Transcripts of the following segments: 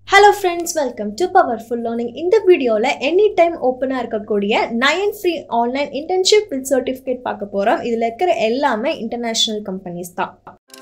hello friends welcome to powerful learning இந்த வீடியோவில் any time ஓப்பனாக இருக்கக்கூடிய nine free online internship with certificate பார்க்க போகிறோம் இதில் இருக்கிற எல்லாமே இன்டர்நேஷ்னல் கம்பெனிஸ் தான்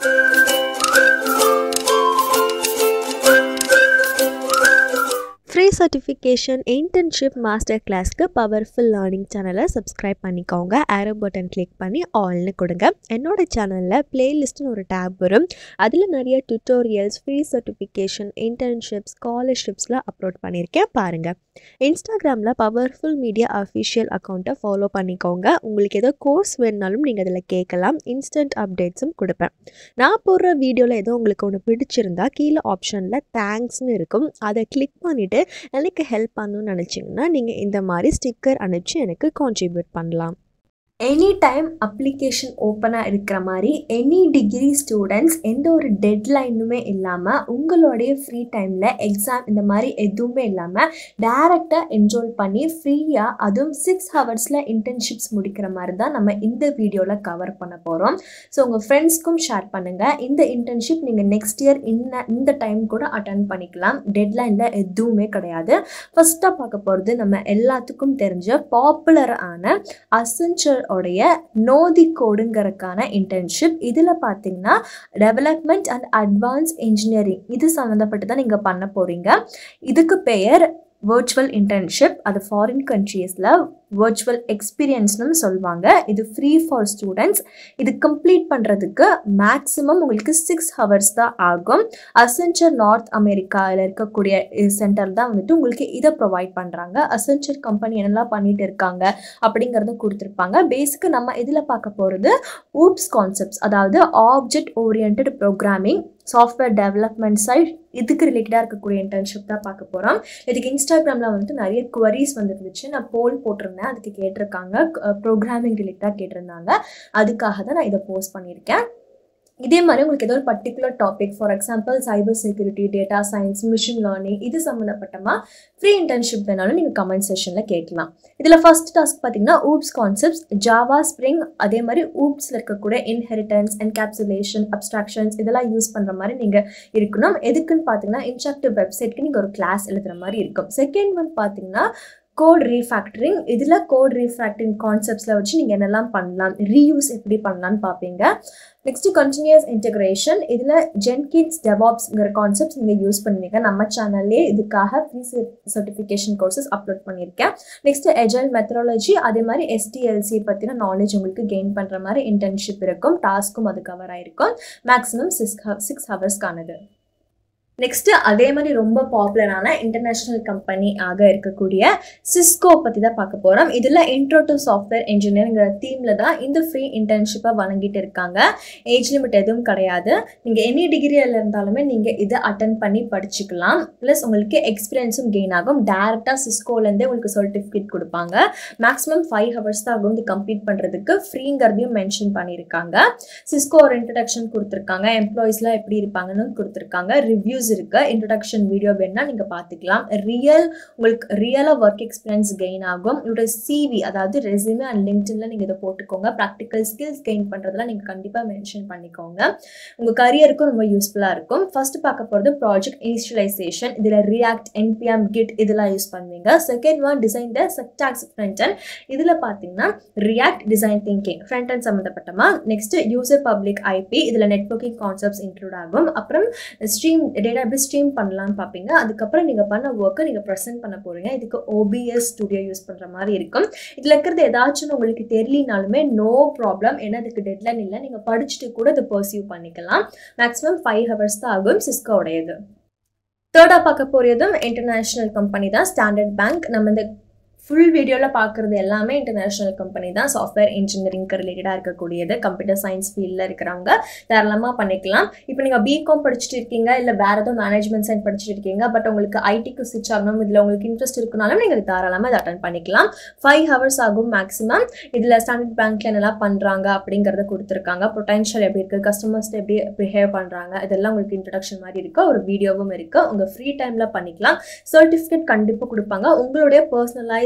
ஃப்ரீ சர்டிஃபிகேஷன் இன்டர்ன்ஷிப் மாஸ்டர் கிளாஸ்க்கு பவர்ஃபுல் லேர்னிங் சேனலை சப்ஸ்கிரைப் பண்ணிக்கோங்க ஆரோ பட்டன் கிளிக் பண்ணி ஆல்னு கொடுங்க என்னோட சேனலில் பிளேலிஸ்ட்னு ஒரு டேப் வரும் அதில் நிறைய டுட்டோரியல்ஸ் ஃப்ரீ சர்டிஃபிகேஷன் இன்டர்ன்ஷிப் ஸ்காலர்ஷிப்ஸ்லாம் அப்லோட் பண்ணியிருக்கேன் பாருங்கள் இன்ஸ்டாகிராமில் பவர்ஃபுல் மீடியா அஃபிஷியல் அக்கௌண்ட்டை ஃபாலோ பண்ணிக்கோங்க உங்களுக்கு ஏதோ கோர்ஸ் வேணுனாலும் நீங்கள் அதில் கேட்கலாம் இன்ஸ்டன்ட் அப்டேட்ஸும் கொடுப்பேன் நான் போடுற வீடியோவில் ஏதோ உங்களுக்கு ஒன்று பிடிச்சிருந்தா கீழே ஆப்ஷனில் தேங்க்ஸ்னு இருக்கும் அதை கிளிக் பண்ணிவிட்டு எனக்கு ஹெல்ப் பண்ணணும்னு நினச்சிங்கன்னா நீங்கள் இந்த மாதிரி ஸ்டிக்கர் அனுப்பிச்சு எனக்கு கான்ட்ரிபியூட் பண்ணலாம் எனி டைம் அப்ளிகேஷன் ஓப்பனாக இருக்கிற மாதிரி எனி டிகிரி ஸ்டூடெண்ட்ஸ் எந்த ஒரு டெட்லைனுமே இல்லாமல் உங்களுடைய ஃப்ரீ டைமில் எக்ஸாம் இந்த மாதிரி எதுவுமே இல்லாமல் டேரெக்டாக என்ரோல் பண்ணி ஃப்ரீயாக அதுவும் சிக்ஸ் ஹவர்ஸில் இன்டர்ன்ஷிப்ஸ் முடிக்கிற மாதிரி தான் நம்ம இந்த வீடியோவில் கவர் பண்ண போகிறோம் ஸோ உங்கள் ஃப்ரெண்ட்ஸ்க்கும் ஷேர் பண்ணுங்கள் இந்த இன்டர்ன்ஷிப் நீங்கள் நெக்ஸ்ட் இயர் இன்ன இந்த டைம் கூட அட்டன் பண்ணிக்கலாம் டெட்லைனில் எதுவுமே கிடையாது ஃபஸ்ட்டாக பார்க்க போகிறது நம்ம எல்லாத்துக்கும் தெரிஞ்ச பாப்புலரான அசென்ச்சர் உடைய நோதி கோடுங்கிறதுக்கான இன்டர்ன்ஷிப் இதில் பார்த்தீங்கன்னா டெவலப்மெண்ட் அண்ட் அட்வான்ஸ் இன்ஜினியரிங் இது சம்மந்தப்பட்டு தான் நீங்கள் பண்ண போகிறீங்க இதுக்கு பெயர் வர்ச்சுவல் இன்டர்ன்ஷிப் அது ஃபாரின் கண்ட்ரீஸில் வர்ச்சுவல் எக்ஸ்பீரியன்ஸ்னு சொல்லுவாங்க இது ஃப்ரீ ஃபார் ஸ்டூடெண்ட்ஸ் இது கம்ப்ளீட் பண்ணுறதுக்கு மேக்ஸிமம் உங்களுக்கு சிக்ஸ் ஹவர்ஸ் தான் ஆகும் அசென்ச்சர் நார்த் அமெரிக்காவில் இருக்கக்கூடிய சென்டர் தான் வந்துட்டு உங்களுக்கு இதை ப்ரொவைட் பண்ணுறாங்க அசென்ச்சர் கம்பெனி என்னெல்லாம் பண்ணிட்டு இருக்காங்க அப்படிங்கிறத கொடுத்துருப்பாங்க பேசிக்கு நம்ம இதில் பார்க்க போகிறது ஊப்ஸ் கான்செப்ட்ஸ் அதாவது object oriented programming software development side இதுக்கு ரிலேட்டடாக இருக்கக்கூடிய இன்டர்ன்ஷிப் தான் பார்க்க போகிறோம் இதுக்கு இன்ஸ்டாகிராமில் வந்துட்டு நிறைய குவரிஸ் வந்துருந்துச்சு நான் போல் போட்டிருந்தேன் அதுக்கு கேட்டிருக்காங்க ப்ரோக்ராமிங் ரிலேட்டடாக கேட்டிருந்தாங்க அதுக்காக தான் நான் இதை போஸ்ட் பண்ணியிருக்கேன் இதே மாதிரி உங்களுக்கு ஏதோ ஒரு particular topic for example cyber security data science machine learning இது சம்மந்தப்பட்டமா ஃப்ரீ இன்டர்ன்ஷிப் வேணாலும் நீங்கள் கமெண்ட் செஷனில் கேட்கலாம் இதில் ஃபர்ஸ்ட் டாஸ்க் பார்த்தீங்கன்னா ஊப்ஸ் கான்செப்ட்ஸ் ஜாவா ஸ்ப்ரிங் அதே மாதிரி ஊப்ஸில் இருக்கக்கூடிய இன்ஹெரிட்டன்ஸ் என்கேப்சுலேஷன் அப்ஸ்ட்ராக்ஷன்ஸ் இதெல்லாம் யூஸ் பண்ணுற மாதிரி நீங்கள் இருக்கணும் எதுக்குன்னு பார்த்தீங்கன்னா இன்ஸ்ட்ரக்டிவ் வெப்சைட்க்கு நீங்கள் ஒரு கிளாஸ் எழுதுகிற மாதிரி இருக்கும் செகண்ட் ஒன் பார்த்தீங்கன்னா கோட் ரீஃபேக்டரிங் இதில் கோட் ரீஃபேக்டரிங் கான்செப்ட்ஸில் வச்சு நீங்கள் என்னெல்லாம் பண்ணலாம் ரீயூஸ் எப்படி பண்ணலான்னு பார்ப்பீங்க நெக்ஸ்ட்டு கண்டினியூஸ் இன்டெகிரேஷன் இதில் ஜென்கின்ஸ் டெவாப்ஸ்ங்கிற கான்செப்ட்ஸ் நீங்கள் யூஸ் பண்ணுவீங்க நம்ம சேனல்லே இதுக்காக ஃப்ரீ சர்டிஃபிகேஷன் கோர்சஸ் அப்லோட் பண்ணியிருக்கேன் நெக்ஸ்ட்டு எஜல் மெத்தடாலஜி அதே மாதிரி எஸ்டிஎல்சி பற்றின நாலேஜ் உங்களுக்கு கெயின் பண்ணுற மாதிரி இன்டர்ன்ஷிப் இருக்கும் டாஸ்க்கும் அது கவர் ஆகிருக்கும் மேக்ஸிமம் சிக்ஸ் சிக்ஸ் ஹவர்ஸ்க்கானது நெக்ஸ்ட்டு அதே மாதிரி ரொம்ப பாப்புலரான இன்டர்நேஷ்னல் கம்பெனி ஆக இருக்கக்கூடிய சிஸ்கோ பற்றி தான் பார்க்க போகிறோம் இதில் இன்ட்ரோ டு சாஃப்ட்வேர் இன்ஜினியருங்கிற தீமில் தான் இந்த ஃப்ரீ இன்டர்ன்ஷிப்பை வழங்கிட்டு இருக்காங்க ஏஜ் லிமிட் எதுவும் கிடையாது நீங்கள் எனி டிகிரியில் இருந்தாலுமே நீங்கள் இதை அட்டன் பண்ணி படிச்சுக்கலாம் ப்ளஸ் உங்களுக்கு எக்ஸ்பீரியன்ஸும் கெயின் ஆகும் டேரெக்டாக சிஸ்கோலேருந்தே உங்களுக்கு சர்டிஃபிகேட் கொடுப்பாங்க மேக்ஸிமம் ஃபைவ் ஹவர்ஸ் தான் ஆகும் இது கம்ப்ளீட் பண்ணுறதுக்கு ஃப்ரீங்கிறதையும் மென்ஷன் பண்ணியிருக்காங்க சிஸ்கோ ஒரு இன்ட்ரடக்ஷன் கொடுத்துருக்காங்க எம்ப்ளாயிஸ்லாம் எப்படி இருப்பாங்கன்னு கொடுத்துருக்காங்க ரிவ்யூஸ் வீடியோஸ் இருக்கு இன்ட்ரடக்ஷன் வீடியோ வேணா நீங்கள் பார்த்துக்கலாம் ரியல் உங்களுக்கு ரியலாக ஒர்க் எக்ஸ்பீரியன்ஸ் கெயின் ஆகும் உங்களோட சிவி அதாவது ரெசியூமே அண்ட் லிங்க்டின்ல நீங்கள் இதை போட்டுக்கோங்க ப்ராக்டிக்கல் ஸ்கில்ஸ் கெயின் பண்ணுறதுலாம் நீங்கள் கண்டிப்பாக மென்ஷன் பண்ணிக்கோங்க உங்கள் கரியருக்கும் ரொம்ப யூஸ்ஃபுல்லாக இருக்கும் ஃபர்ஸ்ட் பார்க்க போகிறது ப்ராஜெக்ட் இனிஷியலைசேஷன் இதில் ரியாக்ட் என்பிஎம் கிட் இதெல்லாம் யூஸ் பண்ணுவீங்க செகண்ட் ஒன் டிசைன் த செக்டாக்ஸ் ஃப்ரண்ட் அண்ட் இதில் பார்த்தீங்கன்னா React design thinking front end சம்மந்தப்பட்டமா நெக்ஸ்ட் யூசர் பப்ளிக் ஐபி இதில் நெட்ஒர்க்கிங் கான்செப்ட்ஸ் இன்க்ளூட் ஆகும் அப்புறம் ஸ்ட்ரீம் டேட்டா எப்படி ஸ்ட்ரீம் பண்ணலாம்னு பார்ப்பீங்க அதுக்கப்புறம் நீங்கள் பண்ண ஒர்க்கை நீங்கள் ப்ரெசென்ட் பண்ண போகிறீங்க இதுக்கு ஓபிஎஸ் ஸ்டுடியோ யூஸ் பண்ணுற மாதிரி இருக்கும் இதில் இருக்கிறது ஏதாச்சும் உங்களுக்கு தெரியலனாலுமே நோ ப்ராப்ளம் ஏன்னா அதுக்கு டெட்லைன் இல்லை நீங்கள் படிச்சுட்டு கூட இதை பர்சீவ் பண்ணிக்கலாம் மேக்ஸிமம் ஃபைவ் ஹவர்ஸ் தான் ஆகும் சிஸ்கோடையது தேர்டாக பார்க்க போகிறதும் இன்டர்நேஷ்னல் கம்பெனி தான் ஸ்டாண்டர்ட் பேங்க் நம்ம இந்த ஃபுல் வீடியோவில் பார்க்குறது எல்லாமே இன்டர்நேஷ்னல் கம்பெனி தான் சாஃப்ட்வேர் இன்ஜினியரிங்க்கு ரிலேட்டடாக இருக்கக்கூடியது கம்ப்யூட்டர் சயின்ஸ் ஃபீல்டில் இருக்கிறவங்க தாராளமாக பண்ணிக்கலாம் இப்போ நீங்கள் பிகாம் படிச்சுட்டு இருக்கீங்க இல்லை வேறு ஏதோ மேனேஜ்மெண்ட் சைன் படிச்சுட்டு இருக்கீங்க பட் உங்களுக்கு ஐடிக்கு ஸ்விட்ச் ஆகணும் இதில் உங்களுக்கு இன்ட்ரெஸ்ட் இருக்குனாலும் நீங்கள் தாராளமாக இதை அட்டன் பண்ணிக்கலாம் ஃபைவ் ஹவர்ஸ் ஆகும் மேக்ஸிமம் இதில் ஸ்டாண்டர்ட் பேங்க்கில் என்னெல்லாம் பண்ணுறாங்க அப்படிங்கிறத கொடுத்துருக்காங்க பொட்டன்ஷியல் எப்படி இருக்குது கஸ்டமர்ஸ்ட்டு எப்படி பிஹேவ் பண்ணுறாங்க இதெல்லாம் உங்களுக்கு இன்ட்ரடக்ஷன் மாதிரி இருக்குது ஒரு வீடியோவும் இருக்குது உங்கள் ஃப்ரீ டைமில் பண்ணிக்கலாம் சர்டிஃபிகேட் கண்டிப்பாக கொடுப்பாங்க உங்களுடைய personalise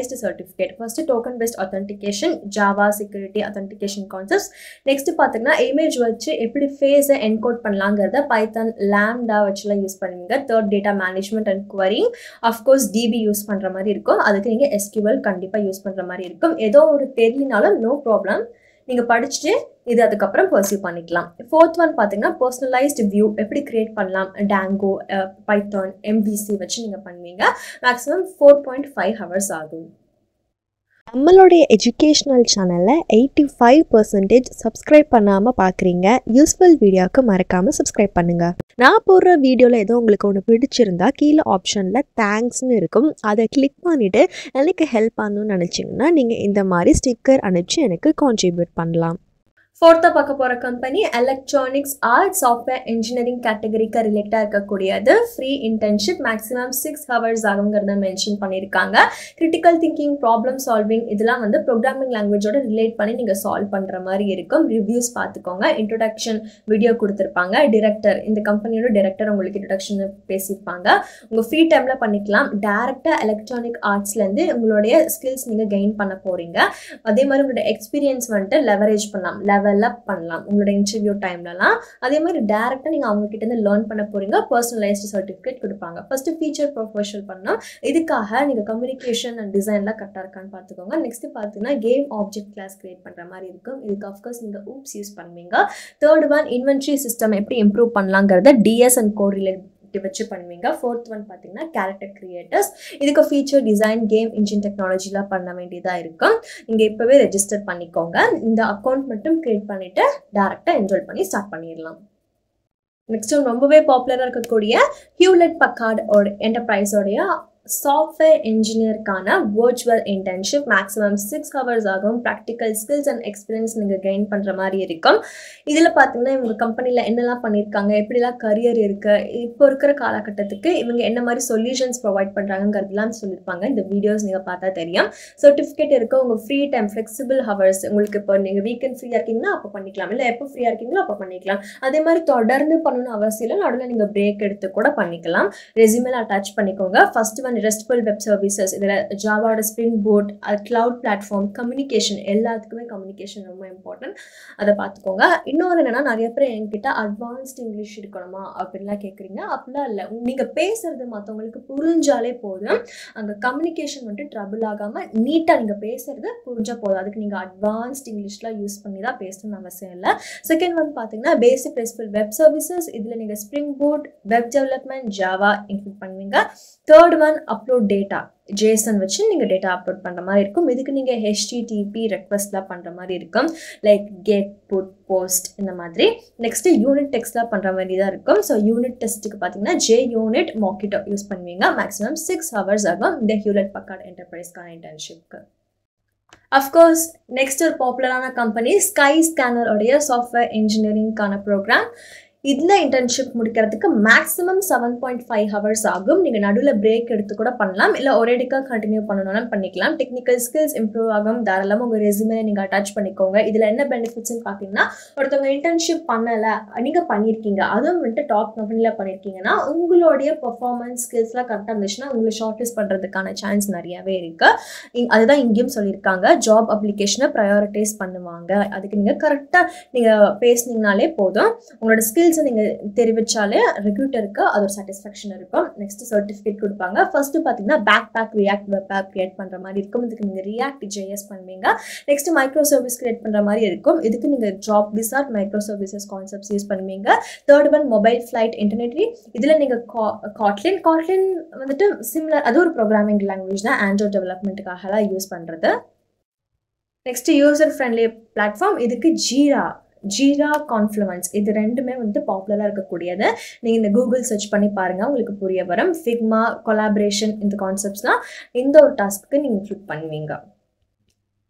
personalised certificate first token best authentication Java security authentication concepts next பார்த்தீங்கன்னா இமேஜ் வச்சு எப்படி ஃபேஸை என்கோட் பண்ணலாங்கிறத பைத்தன் லேம்டா வச்சுலாம் யூஸ் பண்ணுவீங்க third data management and querying of course DB use பண்ணுற மாதிரி இருக்கும் அதுக்கு நீங்கள் எஸ்கியூஎல் கண்டிப்பாக யூஸ் பண்ணுற மாதிரி இருக்கும் ஏதோ ஒரு தெரியலனாலும் நோ ப்ராப்ளம் நீங்கள் படிச்சுட்டு இது அதுக்கப்புறம் பர்சியூ பண்ணிக்கலாம் ஃபோர்த் ஒன் பார்த்தீங்கன்னா பர்சனலைஸ்டு வியூ எப்படி கிரியேட் பண்ணலாம் டேங்கோ பைத்தான் எம்விசி வச்சு நீங்கள் பண்ணுவீங்க maximum four point five hours ஆகும் நம்மளுடைய எஜுகேஷ்னல் சேனலில் எயிட்டி ஃபைவ் பர்சன்டேஜ் சப்ஸ்கிரைப் பண்ணாமல் பார்க்குறீங்க யூஸ்ஃபுல் வீடியோவுக்கு மறக்காமல் சப்ஸ்கிரைப் பண்ணுங்கள் நான் போடுற வீடியோவில் ஏதோ உங்களுக்கு ஒன்று பிடிச்சிருந்தா கீழே ஆப்ஷனில் தேங்க்ஸ்னு இருக்கும் அதை கிளிக் பண்ணிவிட்டு எனக்கு ஹெல்ப் பண்ணணும்னு நினச்சிங்கன்னா நீங்கள் இந்த மாதிரி ஸ்டிக்கர் அனுப்பிச்சு எனக்கு கான்ட்ரிபியூட் பண்ணலாம் ஃபோர்த்தாக பார்க்க போகிற company electronics art software engineering கேட்டகரிக்கு ரிலேட்டாக இருக்கக்கூடியது free internship maximum six hours ஆகுங்கிறத மென்ஷன் பண்ணியிருக்காங்க கிரிட்டிக்கல் திங்கிங் ப்ராப்ளம் சால்விங் இதெல்லாம் வந்து ப்ரோக்ராமிங் லாங்குவேஜோட ரிலேட் பண்ணி நீங்கள் சால்வ் பண்ணுற மாதிரி இருக்கும் ரிவ்யூஸ் பார்த்துக்கோங்க இன்ட்ரொடக்ஷன் வீடியோ கொடுத்துருப்பாங்க டிரெக்டர் இந்த கம்பெனியோட டிரெக்டர் உங்களுக்கு இன்ட்ரொடக்ஷன் பேசியிருப்பாங்க உங்கள் ஃப்ரீ டைமில் பண்ணிக்கலாம் டேரெக்டாக எலக்ட்ரானிக் ஆர்ட்ஸ்லேருந்து உங்களுடைய ஸ்கில்ஸ் நீங்கள் கெயின் பண்ண போகிறீங்க அதே மாதிரி உங்களோட எக்ஸ்பீரியன்ஸ் வந்துட்டு லெவரேஜ் பண்ணலாம் லெவல் அப் பண்ணலாம் உங்களோட இன்டர்வியூ டைம்லலாம் அதே மாதிரி டேரெக்டாக நீங்கள் அவங்க கிட்ட இருந்து லேர்ன் பண்ண போகிறீங்க பர்சனலைஸ்டு சர்டிஃபிகேட் கொடுப்பாங்க ஃபஸ்ட்டு ஃபீச்சர் ப்ரொஃபஷனல் பண்ணால் இதுக்காக நீங்கள் கம்யூனிகேஷன் அண்ட் டிசைன்லாம் கரெக்டாக இருக்கான்னு பார்த்துக்கோங்க நெக்ஸ்ட் பார்த்தீங்கன்னா கேம் ஆப்ஜெக்ட் கிளாஸ் கிரியேட் பண்ணுற மாதிரி இருக்கும் இதுக்கு அஃப்கோர்ஸ் நீங்கள் ஊப்ஸ் யூஸ் பண்ணுவீங்க தேர்ட் ஒன் இன்வென்ட்ரி சிஸ்டம் எப்படி இம்ப்ரூவ் பண்ணலாங்கிறத டிஎஸ் அண்ட் கோரிலேட் வச்சு பண்ணுவீங்க ஃபோர்த் ஒன் பார்த்தீங்கன்னா கேரக்டர் கிரியேட்டர்ஸ் இதுக்கு ஃபீச்சர் டிசைன் கேம் இன்ஜின் டெக்னாலஜிலாம் பண்ண வேண்டியதாக இருக்கும் நீங்கள் இப்போவே ரெஜிஸ்டர் பண்ணிக்கோங்க இந்த அக்கௌண்ட் மட்டும் க்ரியேட் பண்ணிவிட்டு டேரெக்டாக என்ரோல் பண்ணி ஸ்டார்ட் பண்ணிடலாம் நெக்ஸ்ட் ரொம்பவே பாப்புலராக இருக்கக்கூடிய ஹியூலெட் பக்கார்ட் என்டர்பிரைஸோடைய சாஃப்ட்வேர் இன்ஜினியருக்கான virtual internship maximum six hours ஆகும் ப்ராக்டிக்கல் ஸ்கில்ஸ் அண்ட் எக்ஸ்பீரியன்ஸ் நீங்கள் கெயின் பண்ணுற மாதிரி இருக்கும் இதில் பார்த்தீங்கன்னா இவங்க கம்பெனியில் என்னெல்லாம் பண்ணியிருக்காங்க எப்படிலாம் கரியர் இருக்குது இப்போ இருக்கிற காலகட்டத்துக்கு இவங்க என்ன மாதிரி சொல்யூஷன்ஸ் ப்ரொவைட் பண்ணுறாங்கிறதுலாம் சொல்லியிருப்பாங்க இந்த வீடியோஸ் நீங்கள் பார்த்தா தெரியும் சர்டிஃபிகேட் இருக்க உங்கள் ஃப்ரீ டைம் ஃப்ளெக்சிபிள் ஹவர்ஸ் உங்களுக்கு இப்போ நீங்கள் வீக்கெண்ட் ஃப்ரீயாக இருக்கீங்கன்னா அப்போ பண்ணிக்கலாம் இல்லை எப்போ ஃப்ரீயாக இருக்கீங்களோ அப்போ பண்ணிக்கலாம் அதே மாதிரி தொடர்ந்து பண்ணணும்னு அவசியம் இல்லை நடுவில் நீங்கள் பிரேக் எடுத்து கூட பண்ணிக்கலாம் ரெசியூமேல அட்டாச் பண்ணிக்கோங்க first one RESTful web services இதில் ஜாவாவோட ஸ்ப்ரிங் போர்ட் அது க்ளவுட் பிளாட்ஃபார்ம் கம்யூனிகேஷன் எல்லாத்துக்குமே கம்யூனிகேஷன் ரொம்ப இம்பார்ட்டன்ட் அதை பார்த்துக்கோங்க இன்னொரு என்னென்னா நிறைய பேர் என்கிட்ட அட்வான்ஸ்ட் இங்கிலீஷ் இருக்கணுமா அப்படின்லாம் கேட்குறீங்க அப்படிலாம் இல்லை நீங்கள் பேசுறது மற்றவங்களுக்கு புரிஞ்சாலே போதும் அங்கே கம்யூனிகேஷன் வந்துட்டு ட்ரபிள் ஆகாமல் நீட்டாக நீங்கள் பேசுறது புரிஞ்சால் போதும் அதுக்கு நீங்கள் அட்வான்ஸ்ட் இங்கிலீஷ்லாம் யூஸ் பண்ணி தான் பேசணும்னு அவசியம் இல்லை செகண்ட் ஒன் பார்த்தீங்கன்னா பேசிக் ரெஸ்ட்ஃபுல் வெப் சர்வீசஸ் இதில் நீங்கள் Spring Boot web development Java include பண்ணுவீங்க third one upload data JSON வச்சு நீங்கள் டேட்டா அப்லோட் பண்ணுற மாதிரி இருக்கும் இதுக்கு நீங்கள் ஹெச்டிடிபி ரெக்வஸ்ட்லாம் பண்ணுற மாதிரி இருக்கும் லைக் கெட் புட் போஸ்ட் இந்த மாதிரி நெக்ஸ்ட்டு யூனிட் டெக்ஸ்ட்லாம் பண்ணுற மாதிரி தான் இருக்கும் ஸோ யூனிட் டெஸ்ட்டுக்கு பார்த்தீங்கன்னா ஜே யூனிட் மாக்கிட்டோ யூஸ் பண்ணுவீங்க மேக்ஸிமம் சிக்ஸ் ஹவர்ஸ் ஆகும் இந்த ஹியூலட் பக்கார்ட் என்டர்பிரைஸ்க்கான இன்டர்ன்ஷிப்க்கு அஃப்கோர்ஸ் நெக்ஸ்ட் ஒரு பாப்புலரான கம்பெனி ஸ்கை ஸ்கேனருடைய சாஃப்ட்வேர் இன்ஜினியரிங்கான ப்ரோக்ராம் இதில் இன்டர்ன்ஷிப் முடிக்கிறதுக்கு maximum seven point five hours ஆகும் நீங்கள் நடுவில் பிரேக் எடுத்து கூட பண்ணலாம் இல்லை ஒரேடிக்காக கண்டினியூ பண்ணணும்னாலும் பண்ணிக்கலாம் டெக்னிக்கல் ஸ்கில்ஸ் இம்ப்ரூவ் ஆகும் தாராளமாக உங்கள் ரெசுமே நீங்கள் அட்டாச் பண்ணிக்கோங்க இதில் என்ன பெனிஃபிட்ஸ்னு பார்த்தீங்கன்னா ஒருத்தவங்க இன்டர்ன்ஷிப் பண்ணலை நீங்கள் பண்ணியிருக்கீங்க அதுவும் வந்துட்டு டாப் கம்பெனியில் பண்ணியிருக்கீங்கன்னா உங்களுடைய பர்ஃபார்மன்ஸ் ஸ்கில்ஸ்லாம் கரெக்டாக இருந்துச்சுன்னா உங்களை ஷார்ட் லிஸ்ட் பண்ணுறதுக்கான சான்ஸ் நிறையாவே இருக்குது அதுதான் இங்கேயும் சொல்லியிருக்காங்க ஜாப் அப்ளிகேஷனை ப்ரையாரிட்டைஸ் பண்ணுவாங்க அதுக்கு நீங்கள் கரெக்டாக நீங்கள் பேசுனீங்கனாலே போதும் உங்களோட ஸ்கில்ஸை நீங்கள் தெரிவித்தாலே ரெக்ரூட்டருக்கு அது ஒரு சாட்டிஸ்ஃபேக்ஷன் இருக்கும் நெக்ஸ்ட் சர்டிஃபிகேட் கொடுப்பாங்க ஃபர்ஸ்ட் பார்த்தீங்கன்னா back back React web app create பண்ணுற மாதிரி இருக்கும் இதுக்கு நீங்கள் ரியாக்ட் ஜேஎஸ் பண்ணுவீங்க நெக்ஸ்ட் மைக்ரோ சர்வீஸ் கிரியேட் பண்ணுற மாதிரி இருக்கும் இதுக்கு நீங்கள் job wizard micro services concepts use பண்ணுவீங்க third one mobile flight itinerary இதில் நீங்கள் காட்லின் காட்லின் வந்துட்டு சிம்லர் அது ஒரு ப்ரோக்ராமிங் லாங்குவேஜ் தான் ஆண்ட்ராய்ட் டெவலப்மெண்ட்டுக்காகலாம் யூஸ் பண்ணுறது நெக்ஸ்ட் யூசர் ஃப்ரெண்ட்லி பிளாட்ஃபார்ம் இதுக்கு ஜீரா ஜீரா கான்ஃப்ளூவன்ஸ் இது ரெண்டுமே வந்து பாப்புலராக இருக்கக்கூடியது நீங்கள் இந்த கூகுள் சர்ச் பண்ணி பாருங்கள் உங்களுக்கு புரிய வரும் ஃபிக்மா கொலாபரேஷன் இந்த கான்செப்ட்ஸ்லாம் இந்த ஒரு டாஸ்க்கு நீங்கள் இன்க்ளூட் பண்ணுவீங்க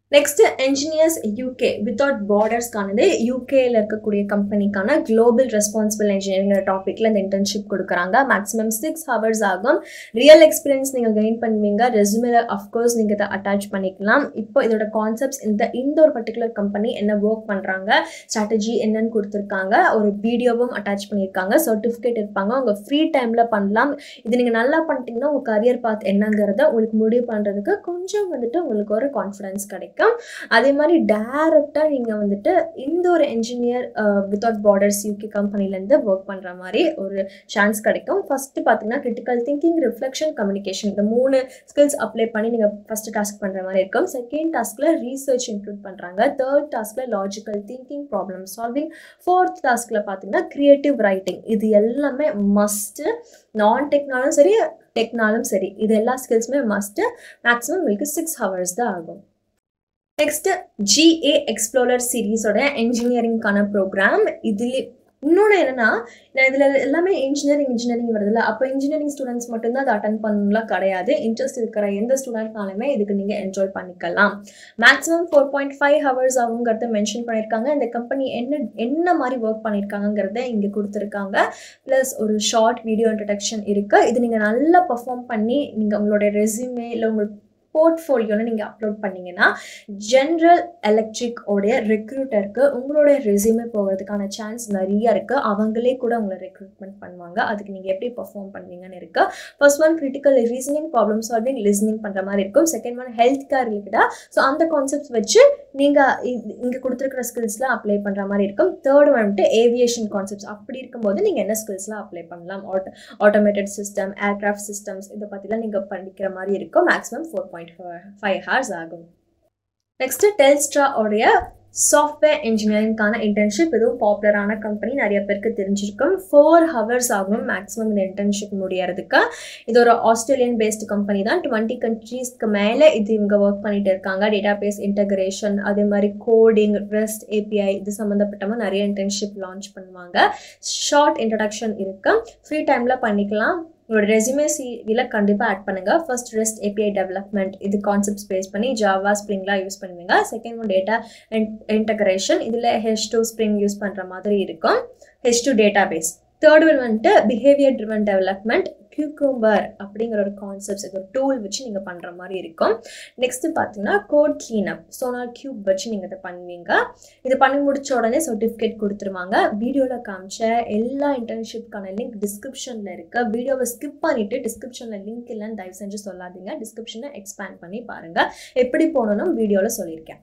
நெக்ஸ்ட் என்ஜினியர்ஸ் யூகே வித்தவுட் பார்டர்ஸ்க்கானது யூகேல இருக்கக்கூடிய கம்பெனிக்கான குளோபல் ரெஸ்பான்சிபிள் இன்ஜினியரிங் டாப்பிக்ல இந்த இன்டர்ன்ஷிப் கொடுக்குறாங்க மேக்ஸிமம் சிக்ஸ் ஹவர்ஸ் ஆகும் ரியல் எக்ஸ்பீரியன்ஸ் நீங்கள் கெயின் பண்ணுவீங்க ரெசுமில் அஃப்கோர்ஸ் நீங்கள் இதை அட்டாச் பண்ணிக்கலாம் இப்போ இதோட கான்செப்ட்ஸ் இந்த இந்த ஒரு பர்டிகுலர் கம்பெனி என்ன ஒர்க் பண்ணுறாங்க ஸ்ட்ராட்டஜி என்னன்னு கொடுத்துருக்காங்க ஒரு வீடியோவும் அட்டாச் பண்ணியிருக்காங்க சர்டிஃபிகேட் இருப்பாங்க உங்கள் ஃப்ரீ டைமில் பண்ணலாம் இது நீங்கள் நல்லா பண்ணிட்டீங்கன்னா உங்கள் கரியர் பாத் என்னங்கிறத உங்களுக்கு முடிவு பண்ணுறதுக்கு கொஞ்சம் வந்துட்டு உங்களுக்கு ஒரு கான்ஃபிடன்ஸ் கிடைக்கும் அதே மாதிரி டேரெக்டாக நீங்கள் வந்துட்டு இந்த ஒரு என்ஜினியர் வித்தவுட் பார்டர்ஸ் யூகே கம்பெனிலேருந்து ஒர்க் பண்ணுற மாதிரி ஒரு சான்ஸ் கிடைக்கும் ஃபஸ்ட்டு பார்த்தீங்கன்னா கிரிட்டிக்கல் திங்கிங் ரிஃப்ளெக்ஷன் கம்யூனிகேஷன் இந்த மூணு ஸ்கில்ஸ் அப்ளை பண்ணி நீங்கள் ஃபஸ்ட்டு டாஸ்க் பண்ணுற மாதிரி இருக்கும் செகண்ட் டாஸ்கில் ரீசர்ச் இன்க்ளூட் பண்ணுறாங்க தேர்ட் டாஸ்கில் logical thinking problem solving fourth டாஸ்கில் பார்த்தீங்கன்னா க்ரியேட்டிவ் ரைட்டிங் இது எல்லாமே மஸ்ட்டு நான் டெக்னாலும் சரி டெக்னாலும் சரி இது எல்லா ஸ்கில்ஸுமே மஸ்ட்டு மேக்ஸிமம் உங்களுக்கு சிக்ஸ் ஹவர்ஸ் தான் ஆகும் நெக்ஸ்ட் ஜிஏ எக்ஸ்ப்ளோரர் சீரீஸோட என்ஜினியரிங்கான ப்ரோக்ராம் இதில் இன்னொன்று என்னென்னா நான் இதில் எல்லாமே இன்ஜினியரிங் இன்ஜினியரிங் வருதுல்ல அப்போ இன்ஜினியரிங் ஸ்டூடெண்ட்ஸ் மட்டும்தான் அதை அட்டன் பண்ணலாம் கிடையாது இன்ட்ரெஸ்ட் இருக்கிற எந்த ஸ்டூடெண்ட்னாலுமே இதுக்கு நீங்கள் என்ஜாய் பண்ணிக்கலாம் maximum four point five hours ஆகுங்கிறத மென்ஷன் பண்ணியிருக்காங்க இந்த கம்பெனி என்ன என்ன மாதிரி ஒர்க் பண்ணியிருக்காங்கிறத இங்கே கொடுத்துருக்காங்க ப்ளஸ் ஒரு ஷார்ட் வீடியோ இன்ட்ரடக்ஷன் இருக்குது இது நீங்கள் நல்லா பர்ஃபார்ம் பண்ணி நீங்கள் உங்களோட ரெஸ்யூமே இல்லை உங்களுக்கு போர்ட்ஃபோலியோன்னு நீங்கள் அப்லோட் பண்ணிங்கன்னா ஜென்ரல் எலக்ட்ரிக் உடைய ரெக்ரூட்டருக்கு உங்களுடைய ரெஸ்யூமே போகிறதுக்கான சான்ஸ் நிறைய இருக்குது அவங்களே கூட உங்களை ரெக்ரூட்மெண்ட் பண்ணுவாங்க அதுக்கு நீங்கள் எப்படி பர்ஃபார்ம் பண்ணுவீங்கன்னு இருக்குது first one critical reasoning problem solving listening பண்ணுற மாதிரி இருக்கும் செகண்ட் ஒன் ஹெல்த் கேர் ரிலேட்டடாக ஸோ அந்த கான்செப்ட்ஸ் வச்சு நீங்கள் இங்கே கொடுத்துருக்கிற ஸ்கில்ஸ்லாம் அப்ளை பண்ணுற மாதிரி இருக்கும் தேர்ட் வந்துட்டு ஏவியேஷன் கான்செப்ட்ஸ் அப்படி இருக்கும்போது நீங்கள் என்ன ஸ்கில்ஸ்லாம் அப்ளை பண்ணலாம் auto automated system aircraft systems இதை பற்றிலாம் நீங்கள் படிக்கிற மாதிரி இருக்கும் maximum four point five hours ஆகும் நெக்ஸ்ட்டு டெல்ஸ்ட்ரா உடைய சாஃப்ட்வேர் இன்ஜினியரிங்கான இன்டர்ன்ஷிப் இதுவும் பாப்புலரான கம்பெனி நிறைய பேருக்கு தெரிஞ்சிருக்கும் ஃபோர் ஹவர்ஸ் ஆகும் மேக்ஸிமம் இந்த இன்டர்ன்ஷிப் முடியறதுக்கு இது ஒரு ஆஸ்திரேலியன் பேஸ்டு கம்பெனி தான் டுவெண்ட்டி கண்ட்ரீஸ்க்கு மேலே இது இவங்க ஒர்க் பண்ணிட்டு இருக்காங்க டேட்டா பேஸ் இன்டகிரேஷன் அதே மாதிரி கோடிங் ரெஸ்ட் ஏபிஐ இது சம்மந்தப்பட்டமாக நிறைய இன்டர்ன்ஷிப் லான்ச் பண்ணுவாங்க ஷார்ட் இன்ட்ரடக்ஷன் இருக்கு ஃப்ரீ டைமில் பண்ணிக்கலாம் உங்களோட ரெசியூமே சிவியில் கண்டிப்பாக ஆட் பண்ணுங்கள் ஃபர்ஸ்ட் ரெஸ்ட் ஏபிஐ டெவலப்மெண்ட் இது கான்செப்ட்ஸ் பேஸ் பண்ணி ஜாவா ஸ்ப்ரிங்லாம் யூஸ் பண்ணுவீங்க செகண்ட் ஒன் டேட்டா இன்டகிரேஷன் இதில் ஹெச் டூ ஸ்ப்ரிங் யூஸ் பண்ணுற மாதிரி இருக்கும் H two database third one வந்துட்டு பிஹேவியர் ட்ரிவன் டெவலப்மெண்ட் கியூகம்பர் அப்படிங்கிற ஒரு கான்செப்ட்ஸ் இது ஒரு டூல் வச்சு நீங்கள் பண்ணுற மாதிரி இருக்கும் நெக்ஸ்ட்டு பார்த்தீங்கன்னா கோட் கிளீனப் சோனார் கியூப் வச்சு நீங்கள் இதை பண்ணுவீங்க இது பண்ணி முடிச்ச உடனே சர்டிஃபிகேட் கொடுத்துருவாங்க வீடியோவில் காமிச்ச எல்லா இன்டர்ன்ஷிப்க்கான லிங்க் டிஸ்கிரிப்ஷனில் இருக்க வீடியோவை ஸ்கிப் பண்ணிவிட்டு டிஸ்கிரிப்ஷனில் லிங்க் இல்லைன்னு தயவு செஞ்சு சொல்லாதீங்க டிஸ்கிரிப்ஷனை எக்ஸ்பேண்ட் பண்ணி பாருங்கள் எப்படி போகணும்னு வீடியோவில் சொல்லியிருக்கேன்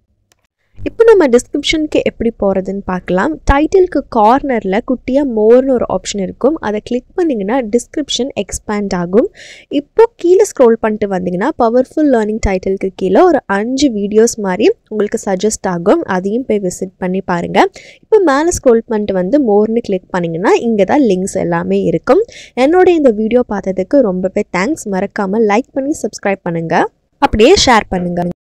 இப்போ நம்ம டிஸ்கிரிப்ஷனுக்கு எப்படி போகிறதுன்னு பார்க்கலாம் டைட்டிலுக்கு கார்னரில் குட்டியாக மோர்னு ஒரு ஆப்ஷன் இருக்கும் அதை கிளிக் பண்ணிங்கன்னா டிஸ்கிரிப்ஷன் எக்ஸ்பேண்ட் ஆகும் இப்போ கீழே ஸ்க்ரோல் பண்ணிட்டு வந்தீங்கன்னா பவர்ஃபுல் லேர்னிங் டைட்டிலுக்கு கீழே ஒரு அஞ்சு வீடியோஸ் மாதிரி உங்களுக்கு சஜஸ்ட் ஆகும் அதையும் போய் விசிட் பண்ணி பாருங்கள் இப்போ மேலே ஸ்க்ரோல் பண்ணிட்டு வந்து மோர்னு கிளிக் பண்ணிங்கன்னா இங்கே தான் லிங்க்ஸ் எல்லாமே இருக்கும் என்னோட இந்த வீடியோ பார்த்ததுக்கு ரொம்பவே தேங்க்ஸ் மறக்காமல் லைக் பண்ணி சப்ஸ்கிரைப் பண்ணுங்கள் அப்படியே ஷேர் பண்ணுங்கள்